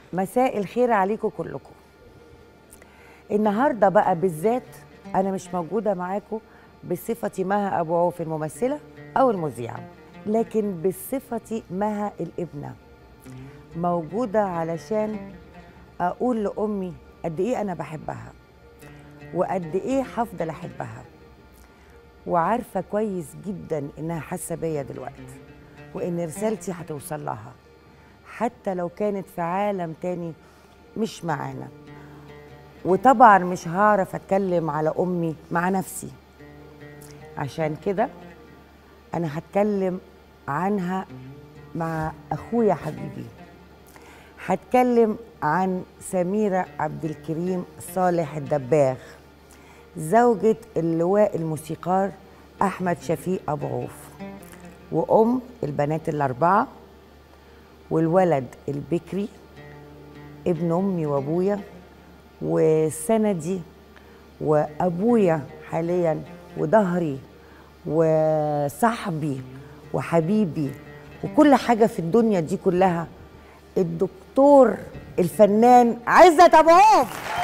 مساء الخير عليكم كلكم النهارده بقى بالذات انا مش موجوده معاكم بصفتي مها ابو عوف الممثله او المذيعه لكن بصفتي مها الابنه موجوده علشان اقول لامي قد ايه انا بحبها وقد ايه هفضل احبها وعارفه كويس جدا انها حاسه بيا دلوقتي وان رسالتي هتوصل لها حتى لو كانت في عالم تاني مش معانا وطبعا مش هعرف اتكلم على امي مع نفسي عشان كده انا هتكلم عنها مع اخويا حبيبي هتكلم عن سميرة عبد الكريم صالح الدباغ زوجة اللواء الموسيقار أحمد شفيق أبو عوف وأم البنات الأربعة والولد البكري ابن أمي وأبويا وسندي وأبويا حاليا وظهري وصاحبي وحبيبي وكل حاجة في الدنيا دي كلها الدكتور الفنان عزت أبو عوف